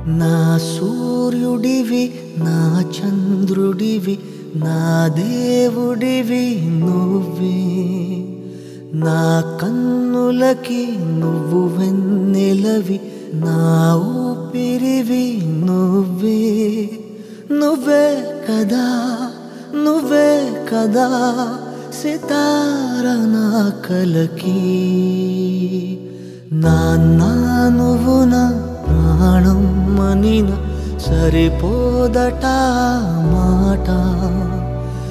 నా సూర్యుడివి నా చంద్రుడివి నా దేవుడివి నువ్వే నా కన్నులకి నువ్వు వెన్నెలవి నా ఊపిరివి నువ్వే నువ్వే కదా నువ్వే కదా సితార నా కలకి నాన్న నువ్వు నా ప్రాణం మనిన సరిపోదట మాట